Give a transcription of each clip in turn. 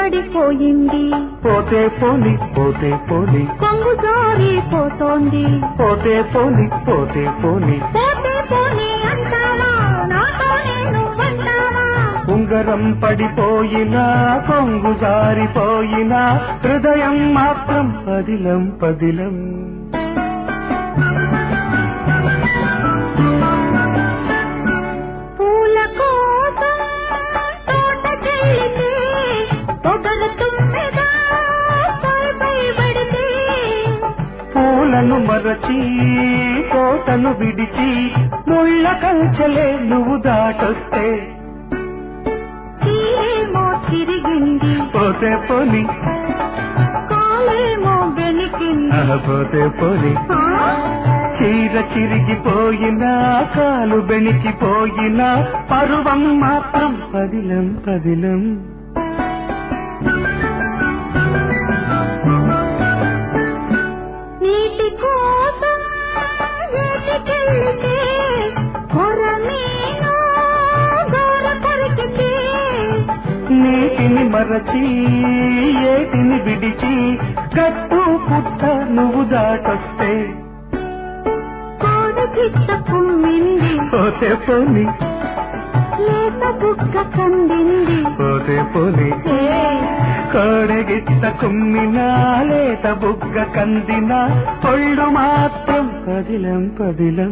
పడిపోయింది పోతే పోని పోతే పోని కొంగు జారిపోతోంది పోతే పోని పోతే పోని పోతే పోనీ అంటావా నాతో నేను అంటావా ఉంగరం పడిపోయినా కొంగు జారిపోయినా హృదయం మాత్రం పదిలం పదిలం పూల కోసం తోటకెళ్ళితే పొగలు తుమ్మెదా పై పై పడితే పూలను మరచి తోటను విడిచి ముళ్ళ కంచెలే నువ్వు దాటొస్తే తీరేమో తిరిగింది పోతే పోని కాలేమో వెలికింది ఆహా, పోతే పోని ఆ? చీర చిరిగిపోయినా కాలు బెణికిపోయినా పరువం మాత్రం పదిలం పదిలం నీటి కోసం ఏటికెళ్ళితే కొరమీను గోర కొరికితే నీటిని మరచి ఏటిని విడిచి కట్టు పుట్ట నువ్వు దాటొస్తే కోడి గిట్ట కుమ్మింది పోతే పోని లేత బుక్క కందింది పోతే పోని ఏ, కోడగిట్ట కుమ్మినా లేత బుగ్గ కందినా కొళ్ళు మాత్రం పదిలం పదిలం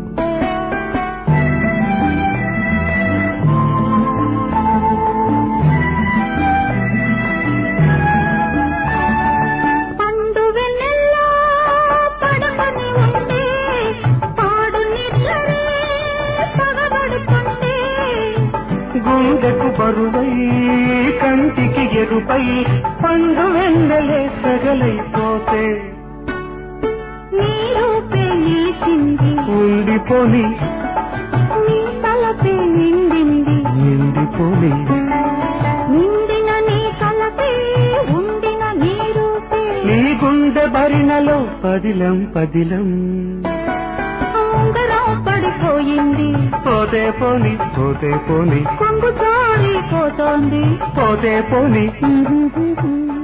పండు వెన్నెల్లో పడమని ఉంటే పాడు నిద్రలే పగబడుతుంటే గుండెకు బరువై కంటికి ఎరుపై పండు వెన్నెలే సగలైపోతే నీ రూపే నిలిచింది ఉండిపోని నీ తలపే నిండింది నిండిపోని నిండిన నీ తలపే ఉండిన నీ రూపే నీ గుండె బరినలో పదిలం పదిలం ఉంగరం పడిపోయింది పోతే పోని పోతే పోని కొంగు జారిపోతోంది పోతే పోని